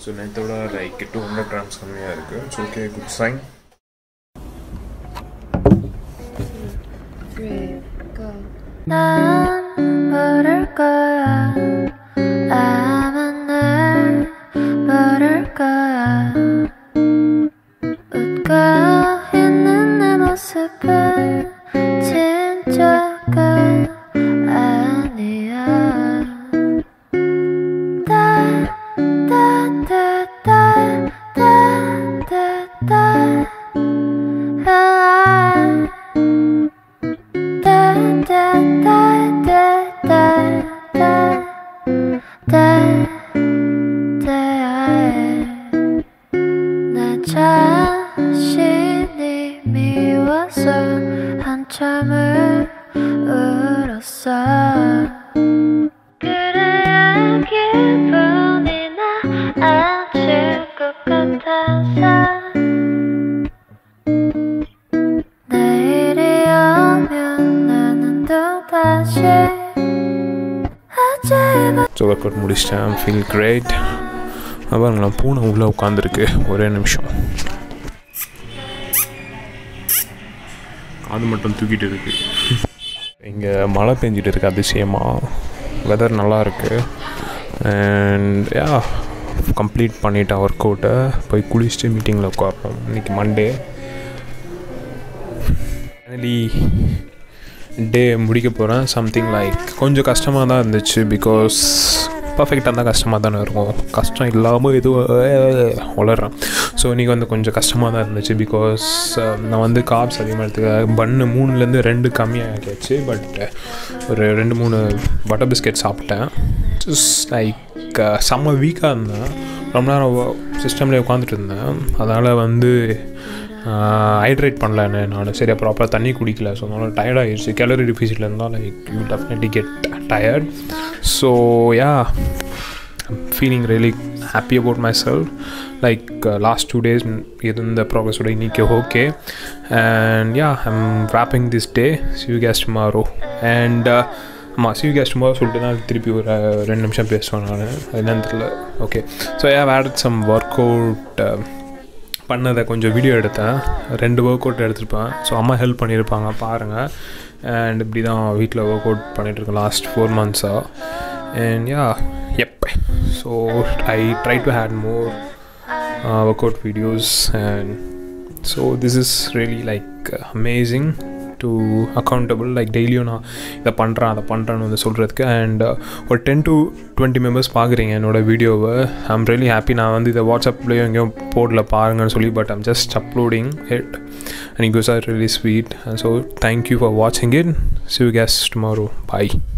So நேற்றோட like two hundred grams கம்மியாக இருக்குது it's okay good sign three, go. 난 모를 거야 아마 날 모를 거야 웃고 있는 내 모습은 진짜가 아니야 따따따따따따따 나 자신이 미워서 한참을 울었어 그래야 기분이 나아질 것 같아서 내일이 오면 나는 또다시 어제 so work out முடிச்சிட்டேன் feel great பாருங்களா பூனை உள்ளே உட்காந்துருக்கு ஒரே நிமிஷம் அது மட்டும் தூக்கிட்டு இருக்கு இங்கே மழை பெஞ்சிட்டு இருக்கு அதிசயமாக வெதர் நல்லா இருக்கு அண்ட் யா கம்ப்ளீட் பண்ணிட்டேன் ஒர்க் அவுட்டை போய் குளிச்சுட்டு மீட்டிங்கில் உட்காரோம் இன்னைக்கு மண்டே ஃபைனலி டே முடிக்க போகிறேன் சம்திங் லைக் கொஞ்சம் கஷ்டமாக தான் இருந்துச்சு பிகாஸ் பர்ஃபெக்டாக இருந்தால் கஷ்டமாக தானே இருக்கும் கஷ்டம் இல்லாமல் எதுவும் வளர்றேன் ஸோ இன்றைக்கி வந்து கொஞ்சம் கஷ்டமாக தான் இருந்துச்சு பிகாஸ் நான் வந்து காப்ஸ் அதிகமாக எடுத்துக்க பன்னு மூணுலேருந்து ரெண்டு கம்மியாகிடுச்சு பட் ஒரு ரெண்டு மூணு பட்டர் பிஸ்கெட் சாப்பிட்டேன் ஜஸ்ட் லைக் செம்ம வீக்காக இருந்தேன் ரொம்ப நேரம் சிஸ்டம்லேயே உட்காந்துட்டு இருந்தேன் அதனால் வந்து ஹைட்ரேட் பண்ணலன்னு நான் சரியாக ப்ராப்பராக தண்ணி குடிக்கல ஸோ அதனால் டயர்ட் ஆகிடுச்சு கேலரி டிஃபிசிட்டில் இருந்தால் like you definitely get tired so yeah feeling really happy about myself like last two days இருந்த ப்ராக்ரஸோட இன்றைக்கி okay and yeah I'm wrapping this day see you guys tomorrow அண்ட் ஆமாம் சிவ் கேஸ் டுமாரோ சொல்லிட்டு தான் திருப்பி ஒரு ரெண்டு நிமிஷம் பேசுவேன் நான் அது என்னன்னு தெரியல okay so I have add some workout பண்ணதை கொஞ்சம் வீடியோ எடுத்தேன் ரெண்டு ஒர்க் அவுட் எடுத்திருப்பேன் ஸோ அம்மா ஹெல்ப் பண்ணியிருப்பாங்க பாருங்கள் அண்ட் இப்படி தான் வீட்டில் ஒர்க் அவுட் பண்ணிகிட்ருக்கேன் லாஸ்ட் ஃபோர் மந்த்ஸாக அண்ட் யா எப் so I try to add more workout videos and so this is really like amazing to accountable like டெய்லியும் நான் இதை பண்ணுறேன் அதை பண்ணுறேன்னு வந்து சொல்கிறதுக்கு அண்ட் ஒரு டென் டு டுவெண்ட்டி மெம்பர்ஸ் பார்க்குறீங்க என்னோடய வீடியோவை ஐம் ரியலி ஹாப்பி நான் வந்து இதை வாட்ஸ்அப்லேயும் எங்கேயும் போடல பாருங்கன்னு சொல்லி but I'm just uploading it and it goes are really sweet so thank you for வாட்சிங் it see you guys tomorrow bye